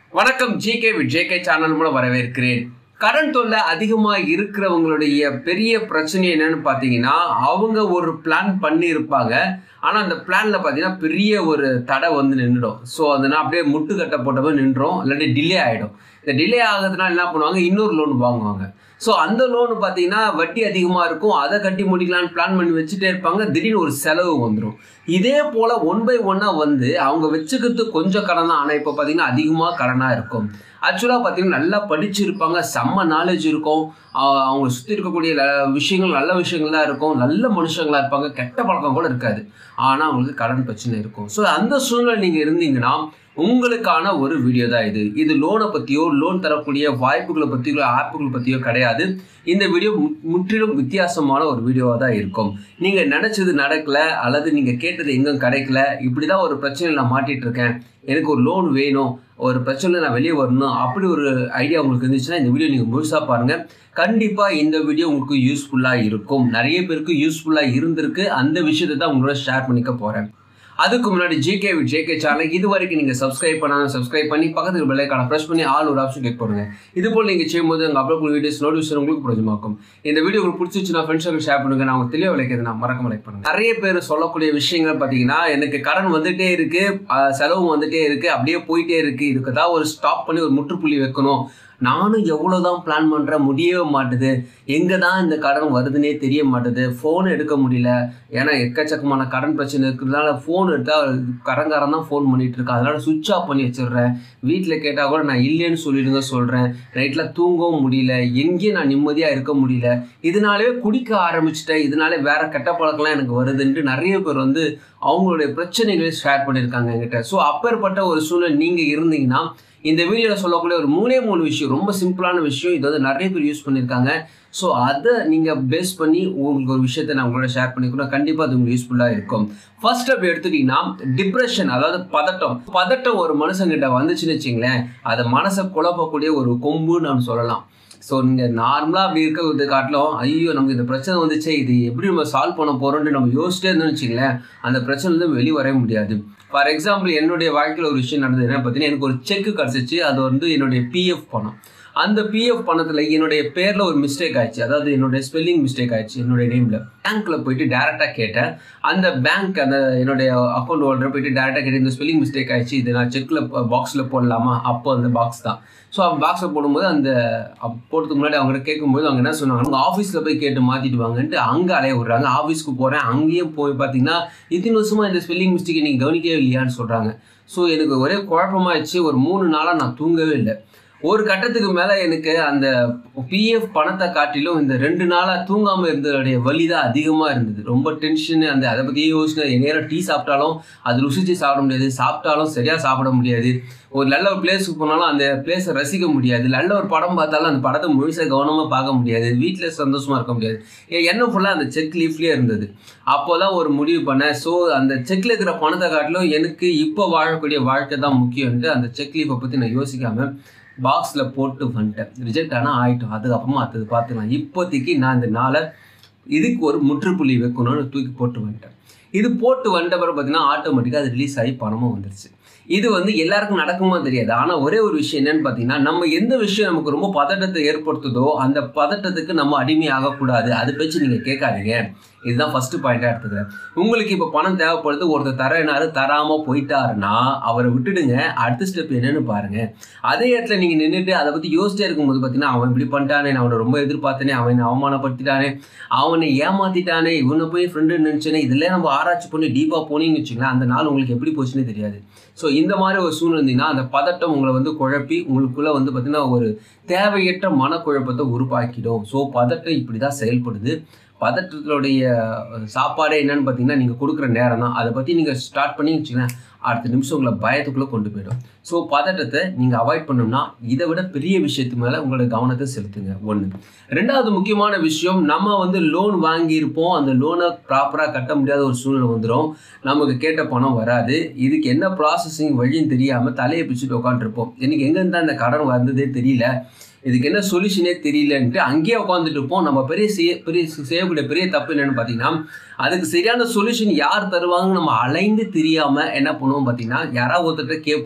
வணக்கம் GK with JK channel மூலம் வரவேற்கிறேன் கடன் தொல்லை அதிகமாக இருக்கிறவங்களுடைய பெரிய பிரச்சனை என்னன்னு பார்த்தீங்கன்னா அவங்க ஒரு பிளான் பண்ணியிருப்பாங்க ஆனால் அந்த பிளானில் பார்த்தீங்கன்னா பெரிய ஒரு தடை வந்து நின்றுடும் ஸோ அதனால் அப்படியே முட்டுக்கட்டை போட்டவே நின்றோம் இல்லாட்டி டிலே ஆகிடும் இந்த டிலே ஆகிறதுனால என்ன பண்ணுவாங்க இன்னொரு லோன் வாங்குவாங்க ஸோ அந்த லோனு பார்த்தீங்கன்னா வட்டி அதிகமாக இருக்கும் அதை கட்டி முடிக்கலான்னு பிளான் பண்ணி வச்சுட்டே இருப்பாங்க திடீர்னு ஒரு செலவு வந்துடும் இதே போல் ஒன் பை ஒன்னாக வந்து அவங்க வச்சுக்கிறது கொஞ்சம் கடன் தான் ஆனால் இப்போ பார்த்தீங்கன்னா அதிகமாக கடனாக இருக்கும் ஆக்சுவலாக பார்த்தீங்கன்னா நல்லா படிச்சிருப்பாங்க செம்ம நாலேஜ் இருக்கும் ஆஹ் அவங்க சுற்றி இருக்கக்கூடிய ல- விஷயங்கள் நல்ல விஷயங்கள் தான் இருக்கும் நல்ல மனுஷங்களா இருப்பாங்க கெட்ட பழக்கம் கூட இருக்காது ஆனால் அவங்களுக்கு கடன் பிரச்சனை இருக்கும் ஸோ அந்த சூழ்நிலை நீங்கள் இருந்தீங்கன்னா உங்களுக்கான ஒரு வீடியோ தான் இது இது லோனை பற்றியோ லோன் தரக்கூடிய வாய்ப்புகளை பற்றியோ ஆப்புகளை பற்றியோ கிடையாது இந்த வீடியோ மு- முற்றிலும் வித்தியாசமான ஒரு வீடியோவாக தான் இருக்கும் நீங்கள் நினச்சது நடக்கல அல்லது நீங்கள் கேட்டது எங்கும் கிடைக்கல இப்படி தான் ஒரு பிரச்சனையில் நான் மாட்டிட்டு இருக்கேன் எனக்கு ஒரு லோன் வேணும் ஒரு பிரச்சனையில் நான் வெளியே வரணும் அப்படி ஒரு ஐடியா உங்களுக்கு இருந்துச்சுன்னா இந்த வீடியோ நீங்கள் முழுசாக பாருங்கள் கண்டிப்பாக இந்த வீடியோ உங்களுக்கு யூஸ்ஃபுல்லாக இருக்கும் நிறைய பேருக்கு யூஸ்ஃபுல்லாக இருந்திருக்கு அந்த விஷயத்தை தான் உங்களோட ஷேர் பண்ணிக்க போகிறேன் அதுக்கு முன்னாடி ஜேகே வித் ஜேகே சேனல் இது வரைக்கும் நீங்கள் சப்ஸ்கிரைப் பண்ணாலும் சப்ஸ்கிரைப் பண்ணி பக்கத்துக்கு பெல்லைக்கான ப்ரெஸ் பண்ணி ஆல் ஒரு ஆப்ஷன் கிளிக் பண்ணுங்க இது போல் நீங்கள் செய்யும்போது எங்கள் அப்லோட் பண்ண வீடியோஸ் நோட்டிஃபிகேஷன் உங்களுக்கு பிரயோஜனமாக்கும் இந்த வீடியோ உங்களுக்கு பிடிச்சிச்சுன்னா ஃப்ரெண்ட்ஸுக்கு ஷேர் பண்ணுங்க நான் உங்களுக்கு தெளிவாக விளைக்கிறது நான் மறக்காம லைக் பண்ணுங்க நிறைய பேர் சொல்லக்கூடிய விஷயங்கள் பார்த்தீங்கன்னா எனக்கு கடன் வந்துட்டே இருக்கு அஹ் செலவு வந்துட்டே இருக்கு அப்படியே போயிட்டே இருக்கு இதுக்கு தான் ஒரு ஸ்டாப் பண்ணி ஒரு முற்றுப்புள்ளி வைக்கணும் நானும் எவ்வளோ தான் பிளான் பண்ணுறேன் முடியவே மாட்டுது எங்கே தான் இந்த கடன் வருதுன்னே தெரிய மாட்டுது ஃபோன் எடுக்க முடியல ஏன்னா எக்கச்சக்கமான கடன் பிரச்சனை இருக்கிறதுனால ஃபோன் எடுத்தால் கடன்காரன் தான் ஃபோன் பண்ணிட்டு இருக்கான் அதனால சுவிட்ச் ஆஃப் பண்ணி வச்சிடுறேன் வீட்டில் கேட்டால் கூட நான் இல்லைன்னு சொல்லிடுங்க சொல்கிறேன் நைட்டில் தூங்கவும் முடியல எங்கேயும் நான் நிம்மதியாக இருக்க முடியல இதனாலே குடிக்க ஆரம்பிச்சிட்டேன் இதனாலே வேற கெட்ட பழக்கம்லாம் எனக்கு வருதுன்ட்டு நிறைய பேர் வந்து அவங்களுடைய பிரச்சனைகளை ஷேர் பண்ணியிருக்காங்க என்கிட்ட ஸோ அப்பேற்பட்ட ஒரு சூழ்நிலை நீங்கள் இருந்தீங்கன்னா இந்த வீடியோவில் சொல்லக்கூடிய ஒரு மூணே மூணு விஷயம் ரொம்ப சிம்பிளான விஷயம் இது வந்து நிறைய பேர் யூஸ் பண்ணியிருக்காங்க ஸோ அதை நீங்கள் பேஸ் பண்ணி உங்களுக்கு ஒரு விஷயத்தை நான் உங்களோட ஷேர் பண்ணிக்கிறோம் கண்டிப்பாக அது உங்களுக்கு யூஸ்ஃபுல்லாக இருக்கும் ஃபர்ஸ்ட் அப்படி எடுத்துக்கிட்டிங்கன்னா டிப்ரெஷன் அதாவது பதட்டம் பதட்டம் ஒரு மனுஷங்கிட்ட வந்துச்சுன்னு வச்சிங்களேன் அதை மனசை குழப்பக்கூடிய ஒரு கொம்புன்னு நான் சொல்லலாம் ஸோ நீங்கள் நார்மலாக அப்படி இருக்கிறது காட்டிலும் ஐயோ நமக்கு இந்த பிரச்சனை வந்துச்சே இது எப்படி நம்ம சால்வ் பண்ண போகிறோம்னு நம்ம யோசிச்சிட்டே இருந்தோம்னு வச்சுங்களேன் அந்த பிரச்சனைலேருந்து வெளியே வரவே முடியாது ஃபார் எக்ஸாம்பிள் என்னுடைய வாழ்க்கையில் ஒரு விஷயம் நடந்தது என்ன பார்த்தீங்கன்னா எனக்கு ஒரு செக் கிடச்சிச்சு அது வந்து என்னுடைய பிஎஃப் பணம் அந்த பிஎஃப் பணத்தில் என்னுடைய பேரில் ஒரு மிஸ்டேக் ஆயிடுச்சு அதாவது என்னுடைய ஸ்பெல்லிங் மிஸ்டேக் ஆயிடுச்சு என்னுடைய நேமில் பேங்க்கில் போயிட்டு டேரெக்டாக கேட்டேன் அந்த பேங்க் அந்த என்னுடைய அக்கௌண்ட் ஹோல்டர் போயிட்டு டேரெக்டாக கேட்டு இந்த ஸ்பெல்லிங் மிஸ்டேக் ஆயிடுச்சு இது நான் செக்கில் பாக்ஸில் போடலாமா அப்போ அந்த பாக்ஸ் தான் ஸோ அவங்க பாக்ஸில் போடும்போது அந்த அப்~ போடுறதுக்கு முன்னாடி அவங்க கேட்கும்போது அவங்க என்ன சொன்னாங்க உங்கள் ஆஃபீஸில் போய் கேட்டு மாற்றிட்டு வாங்கன்ட்டு அங்கே அலைய விடுறாங்க ஆஃபீஸ்க்கு போகிறேன் அங்கேயும் போய் பார்த்தீங்கன்னா இத்தனை வருஷமாக இந்த ஸ்பெல்லிங் மிஸ்டேக்கை நீங்கள் கவனிக்கவே இல்லையான்னு சொல்கிறாங்க ஸோ எனக்கு ஒரே குழப்பமாயிடுச்சு ஒரு மூணு நாளாக நான் தூங்கவே இல்லை ஒரு கட்டத்துக்கு மேலே எனக்கு அந்த பிஎஃப் பணத்தை காட்டிலும் இந்த ரெண்டு நாளாக தூங்காமல் இருந்ததுடைய வலி தான் அதிகமாக இருந்தது ரொம்ப டென்ஷன் அந்த அதை பற்றியே யோசிச்சு நேரம் டீ சாப்பிட்டாலும் அது ருசிச்சு சாப்பிட முடியாது சாப்பிட்டாலும் சரியாக சாப்பிட முடியாது ஒரு நல்ல ஒரு பிளேஸுக்கு போனாலும் அந்த பிளேஸை ரசிக்க முடியாது நல்ல ஒரு படம் பார்த்தாலும் அந்த படத்தை முழுசாக கவனமாக பார்க்க முடியாது வீட்டில் சந்தோஷமாக இருக்க முடியாது என் எண்ணம் ஃபுல்லாக அந்த செக் லீஃப்லேயே இருந்தது அப்போ தான் ஒரு முடிவு பண்ணேன் ஸோ அந்த செக்கில் இருக்கிற பணத்தை காட்டிலும் எனக்கு இப்போ வாழக்கூடிய வாழ்க்கை தான் முக்கியம்ன்ட்டு அந்த செக் லீஃபை பற்றி நான் யோசிக்காமல் பாக்ஸில் போட்டு வந்துட்டேன் ரிஜெக்ட் ஆனால் ஆகிட்டோம் அதுக்கப்புறமா அடுத்தது பார்த்துக்கலாம் இப்போதைக்கு நான் இந்த நாளை இதுக்கு ஒரு முற்றுப்புள்ளி வைக்கணும்னு தூக்கி போட்டு வந்துட்டேன் இது போட்டு வந்த பிறகு பார்த்தீங்கன்னா ஆட்டோமேட்டிக்காக அது ரிலீஸ் ஆகி பணமும் வந்துருச்சு இது வந்து எல்லாருக்கும் நடக்குமா தெரியாது ஆனால் ஒரே ஒரு விஷயம் என்னன்னு பார்த்தீங்கன்னா நம்ம எந்த விஷயம் நமக்கு ரொம்ப பதட்டத்தை ஏற்படுத்துதோ அந்த பதட்டத்துக்கு நம்ம அடிமை ஆகக்கூடாது அது பேச்சு நீங்கள் கேட்காதீங்க இதுதான் ஃபர்ஸ்ட் பாயிண்டாக எடுத்துக்கிறேன் உங்களுக்கு இப்போ பணம் தேவைப்படுது ஒருத்தர் தரேனாரு தராமல் போயிட்டாருன்னா அவரை விட்டுடுங்க அடுத்த ஸ்டெப் என்னன்னு பாருங்க அதே இடத்துல நீங்கள் நின்றுட்டு அதை பற்றி யோசிச்சே இருக்கும்போது பார்த்தீங்கன்னா அவன் இப்படி பண்ணிட்டானே நான் அவனை ரொம்ப எதிர்பார்த்தனே அவன் என்னை அவமானப்படுத்திட்டானே அவனை ஏமாத்திட்டானே இவனை போய் ஃப்ரெண்டு நினச்சேனே இதெல்லாம் நம்ம ஆராய்ச்சி பண்ணி டீப்பாக போனீங்கன்னு வச்சுங்களேன் அந்த நாள் உங்களுக்கு எப்படி போச்சுன்னே தெரியாது ஸோ இந்த மாதிரி ஒரு சூழ்நிலை இருந்தீங்கன்னா அந்த பதட்டம் உங்களை வந்து குழப்பி உங்களுக்குள்ள வந்து பார்த்தீங்கன்னா ஒரு தேவையற்ற மனக்குழப்பத்தை உருவாக்கிடும் ஸோ பதட்டம் இப்படி தான் செயல்படுது பதட்டத்தினுடைய சாப்பாடே என்னன்னு பார்த்தீங்கன்னா நீங்கள் கொடுக்குற நேரம் தான் அதை பற்றி நீங்கள் ஸ்டார்ட் பண்ணி வச்சுக்கோங்களேன் அடுத்த நிமிஷம் உங்களை பயத்துக்குள்ளே கொண்டு போயிடும் ஸோ பதட்டத்தை நீங்கள் அவாய்ட் பண்ணணும்னா இதை விட பெரிய விஷயத்து மேலே உங்களோட கவனத்தை செலுத்துங்க ஒன்று ரெண்டாவது முக்கியமான விஷயம் நம்ம வந்து லோன் வாங்கியிருப்போம் அந்த லோனை ப்ராப்பராக கட்ட முடியாத ஒரு சூழ்நிலை வந்துடும் நமக்கு கேட்ட பணம் வராது இதுக்கு என்ன ப்ராசஸிங் வழின்னு தெரியாமல் தலையை பிடிச்சிட்டு உட்காந்துருப்போம் எனக்கு எங்கேருந்து தான் இந்த கடன் வந்ததே தெரியல இதுக்கு என்ன சொல்யூஷனே தெரியலன்ட்டு அங்கேயே உட்காந்துட்டு இருப்போம் நம்ம பெரிய செய்ய பெரிய செய்யக்கூடிய பெரிய தப்பு என்னன்னு பார்த்தீங்கன்னா அதுக்கு சரியான சொல்யூஷன் யார் தருவாங்கன்னு நம்ம அலைந்து தெரியாமல் என்ன பண்ணுவோம் பார்த்தீங்கன்னா யாராவது ஒருத்தர்கிட்ட கேட்போம்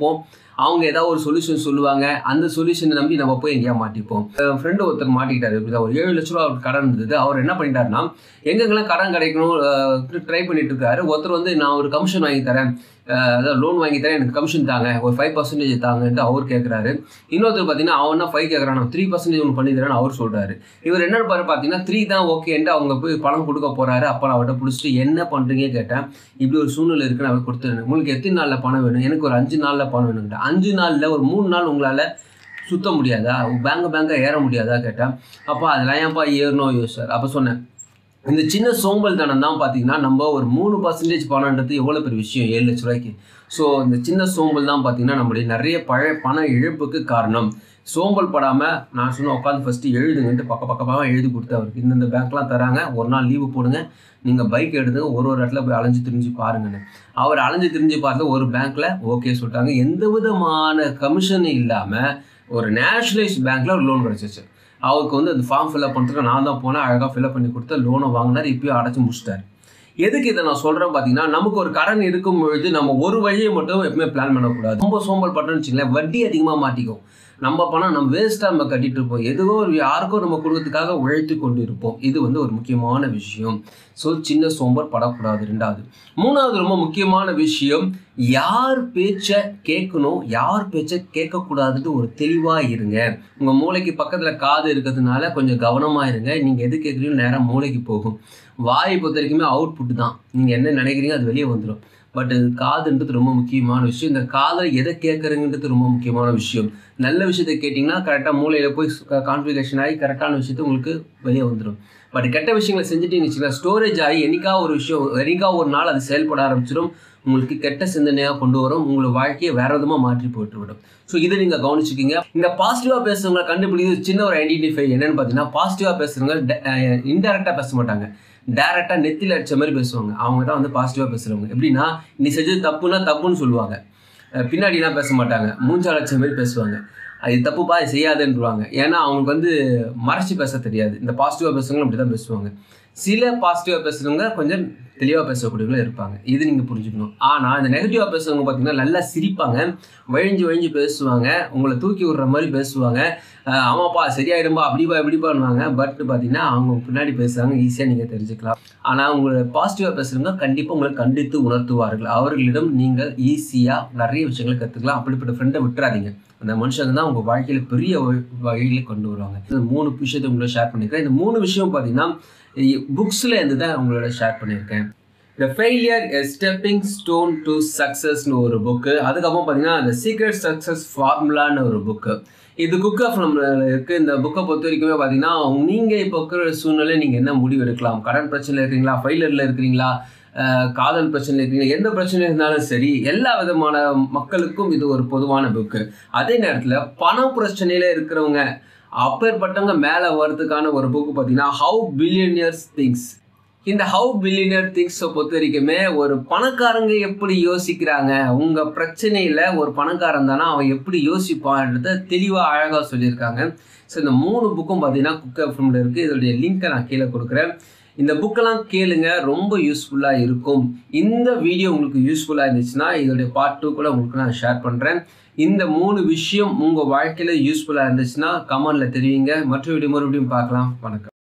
அவங்க ஏதாவது ஒரு சொல்யூஷன் சொல்லுவாங்க அந்த சொல்யூஷனை நம்பி நம்ம போய் எங்கேயா மாட்டிப்போம் ஃப்ரெண்டு ஒருத்தர் மாட்டிக்கிட்டாரு இப்படிதான் ஒரு ஏழு லட்ச ரூபா அவருக்கு கடன் இருந்தது அவர் என்ன பண்ணிட்டாருன்னா எங்கெங்கெல்லாம் கடன் கிடைக்கணும் ட்ரை பண்ணிட்டு இருக்காரு ஒருத்தர் வந்து நான் ஒரு கமிஷன் வாங்கி தரேன் அஹ் அதாவது லோன் வாங்கி தரேன் எனக்கு கமிஷன் தாங்க ஒரு ஃபைவ் பர்சன்டேஜ் தாங்கன்ட்டு அவர் கேட்குறாரு இன்னொருத்தர் பார்த்தீங்கன்னா அவன் ஃபைவ் கேட்குறான் நான் த்ரீ பர்சன்டேஜ் ஒன்று பண்ணி தரேன்னு அவர் சொல்கிறாரு இவர் என்ன பாரு பார்த்தீங்கன்னா த்ரீ தான் ஓகேன்ட்டு அவங்க போய் பணம் கொடுக்க போகிறாரு அப்போ நான் அவர்கிட்ட பிடிச்சிட்டு என்ன பண்ணுறீங்க கேட்டேன் இப்படி ஒரு சூழ்நிலை இருக்குன்னு அவர் கொடுத்துருங்க உங்களுக்கு எத்தனை நாளில் பணம் வேணும் எனக்கு ஒரு அஞ்சு நாளில் பணம் வேணுங்கிட்ட அஞ்சு நாளில் ஒரு மூணு நாள் உங்களால் சுத்த முடியாதா பேங்க பேங்க ஏற முடியாதா கேட்டேன் அப்போ அதெல்லாம் ஏன்ப்பா ஏறணும் யோசிச்சார் அப்போ சொன்னேன் இந்த சின்ன சோம்பல் தனம் தான் பார்த்தீங்கன்னா நம்ம ஒரு மூணு பர்சன்டேஜ் பணம்ன்றது எவ்வளோ பெரிய விஷயம் ஏழு லட்ச ரூபாய்க்கு ஸோ இந்த சின்ன சோம்பல் தான் பார்த்தீங்கன்னா நம்மளுடைய நிறைய பழைய பண இழப்புக்கு காரணம் சோம்பல் படாமல் நான் சொன்ன உட்காந்து ஃபஸ்ட்டு எழுதுங்கன்ட்டு பக்க பக்கமாக எழுதி கொடுத்து அவருக்கு இந்தந்த பேங்க்லாம் தராங்க ஒரு நாள் லீவு போடுங்க நீங்கள் பைக் எடுத்து ஒரு ஒரு இடத்துல போய் அலைஞ்சு திரிஞ்சு பாருங்கன்னு அவர் அலைஞ்சு திரிஞ்சு பார்த்து ஒரு பேங்க்கில் ஓகே சொல்லிட்டாங்க எந்த விதமான கமிஷனும் இல்லாமல் ஒரு நேஷனலைஸ் பேங்க்கில் ஒரு லோன் கிடச்சிச்சு அவருக்கு வந்து அந்த ஃபார்ம் ஃபில்அப் பண்ணுறதுக்கு நான் தான் போனேன் அழகாக ஃபில்அப் பண்ணி கொடுத்து லோனை வாங்கினார் இப்பயும் அடைச்சி முடிச்சிட்டாரு எதுக்கு இதை நான் சொல்கிறேன் பார்த்தீங்கன்னா நமக்கு ஒரு கடன் இருக்கும் பொழுது நம்ம ஒரு வழியை மட்டும் எப்பவுமே பிளான் பண்ணக்கூடாது ரொம்ப சோம்பல் பட்டோம்னு வச்சுங்களேன் வட்டி அதிகமாக மாட்டிக்கும் நம்ம பணம் நம்ம வேஸ்ட்டாக நம்ம கட்டிட்டு இருப்போம் எதுவோ ஒரு யாருக்கோ நம்ம கொடுக்கறதுக்காக உழைத்து கொண்டு இருப்போம் இது வந்து ஒரு முக்கியமான விஷயம் ஸோ சின்ன சோம்பல் படக்கூடாது ரெண்டாவது மூணாவது ரொம்ப முக்கியமான விஷயம் யார் பேச்சை கேட்கணும் யார் பேச்சை கேட்கக்கூடாதுன்ட்டு ஒரு தெளிவாக இருங்க உங்கள் மூளைக்கு பக்கத்தில் காது இருக்கிறதுனால கொஞ்சம் கவனமாக இருங்க நீங்கள் எது கேட்குறீங்களோ நேராக மூளைக்கு போகும் வாயை பொறுத்த வரைக்குமே அவுட்புட் தான் நீங்கள் என்ன நினைக்கிறீங்க அது வெளியே வந்துடும் பட் இது காதுன்றது ரொம்ப முக்கியமான விஷயம் இந்த காதில் எதை கேட்குறீங்கன்றது ரொம்ப முக்கியமான விஷயம் நல்ல விஷயத்தை கேட்டிங்கன்னா கரெக்டாக மூளையில் போய் கான்ஃபிகேஷன் ஆகி கரெக்டான விஷயத்தை உங்களுக்கு வெளியே வந்துடும் பட் கெட்ட விஷயங்களை செஞ்சுட்டீங்கன்னு வச்சுக்கலாம் ஸ்டோரேஜ் ஆகி என்னைக்கா ஒரு விஷயம் என்னைக்கா ஒரு நாள் அது செயல்பட ஆரம்பிச்சிடும் உங்களுக்கு கெட்ட சிந்தனையாக கொண்டு வரும் உங்களை வாழ்க்கையை வேற விதமாக மாற்றி போட்டு விடும் ஸோ இதை நீங்கள் கவனிச்சுக்கிங்க இந்த பாசிட்டிவாக பேசுறவங்களை கண்டுபிடிக்கிறது சின்ன ஒரு ஐடென்டிஃபை என்னன்னு பார்த்தீங்கன்னா பாசிட்டிவாக பேசுறவங்க இன்டெரக்டாக பேச மாட்டாங்க டேரெக்டாக நெத்தியில் அடிச்ச மாதிரி பேசுவாங்க அவங்க தான் வந்து பாசிட்டிவாக பேசுகிறவங்க எப்படின்னா நீ செஞ்சது தப்புன்னா தப்புன்னு சொல்லுவாங்க அஹ் பின்னாடிலாம் பேச மாட்டாங்க மூஞ்சால் அடிச்ச மாதிரி பேசுவாங்க அது தப்புப்பா இது செய்யாதுன்றவாங்க ஏன்னா அவங்களுக்கு வந்து மறைச்சி பேச தெரியாது இந்த பாசிட்டிவாக பேசுறவங்களும் அப்படி தான் பேசுவாங்க சில பாசிட்டிவாக பேசுகிறவங்க கொஞ்சம் தெளிவாக பேசக்கூடியவங்களும் இருப்பாங்க இது நீங்கள் புரிஞ்சுக்கணும் ஆனால் இந்த நெகட்டிவாக பேசுறவங்க பார்த்தீங்கன்னா நல்லா சிரிப்பாங்க வழிஞ்சு வழிஞ்சு பேசுவாங்க உங்களை தூக்கி விடுற மாதிரி பேசுவாங்க அஹ் ஆமாப்பா சரியாயிடும்பா அப்படிப்பா இப்படிப்பான்னுவாங்க பட் பார்த்தீங்கன்னா அவங்க பின்னாடி பேசுகிறாங்க ஈஸியாக நீங்கள் தெரிஞ்சுக்கலாம் ஆனால் உங்களை பாசிட்டிவாக பேசுகிறவங்க கண்டிப்பாக உங்களை கண்டித்து உணர்த்துவார்கள் அவர்களிடம் நீங்கள் ஈஸியாக நிறைய விஷயங்களை கற்றுக்கலாம் அப்படிப்பட்ட ஃப்ரெண்டை விட்டுறாதீங்க அந்த மனுஷங்க தான் உங்கள் வாழ்க்கையில் பெரிய வழியில் கொண்டு வருவாங்க இந்த மூணு விஷயத்தை உங்களோட ஷேர் பண்ணியிருக்கேன் இந்த மூணு விஷயம் பார்த்தீங்கன்னா புக்ஸில் இருந்து தான் உங்களோட ஷேர் பண்ணியிருக்கேன் the failure a stepping stone to சக்ஸஸ்னு ஒரு புக்கு அதுக்கப்புறம் பார்த்தீங்கன்னா the சீக்ரெட் சக்ஸஸ் ஃபார்முலான்னு ஒரு புக்கு இது குக் ஆஃப் நம்ம இருக்குது இந்த புக்கை பொறுத்த வரைக்குமே பார்த்தீங்கன்னா நீங்கள் இப்போ இருக்கிற சூழ்நிலை நீங்கள் என்ன முடிவு எடுக்கலாம் கடன் பிரச்சனையில் இருக்கிறீங்களா ஃபெயிலியரில் இருக்கிறீங்களா அஹ் காதல் பிரச்சனை இருக்கிறீங்க எந்த பிரச்சனை இருந்தாலும் சரி எல்லா விதமான மக்களுக்கும் இது ஒரு பொதுவான புக்கு அதே நேரத்தில் பண பிரச்சனையில் இருக்கிறவங்க அப்பேற்பட்டவங்க மேலே வர்றதுக்கான ஒரு புக்கு பார்த்தீங்கன்னா ஹவு பில்லியனியர்ஸ் திங்ஸ் இந்த ஹவு பில்லியனர் திங்ஸை பொறுத்த வரைக்குமே ஒரு பணக்காரங்க எப்படி யோசிக்கிறாங்க உங்கள் பிரச்சனையில் ஒரு பணக்காரன் தானே அவன் எப்படி யோசிப்பான்றத தெளிவாக அழகாக சொல்லியிருக்காங்க ஸோ இந்த மூணு புக்கும் பார்த்தீங்கன்னா குக் எஃப்எம்ல இருக்குது இதோடைய லிங்க்கை நான் கீழே கொடுக்குறேன் இந்த புக்கெல்லாம் கேளுங்க ரொம்ப யூஸ்ஃபுல்லாக இருக்கும் இந்த வீடியோ உங்களுக்கு யூஸ்ஃபுல்லாக இருந்துச்சுன்னா இதோடைய பார்ட் டூ கூட உங்களுக்கு நான் ஷேர் பண்ணுறேன் இந்த மூணு விஷயம் உங்கள் வாழ்க்கையில் யூஸ்ஃபுல்லாக இருந்துச்சுன்னா கமெண்டில் தெரிவிங்க மற்ற வீடியோ மறுபடியும் பார்க்கலாம் வணக்கம்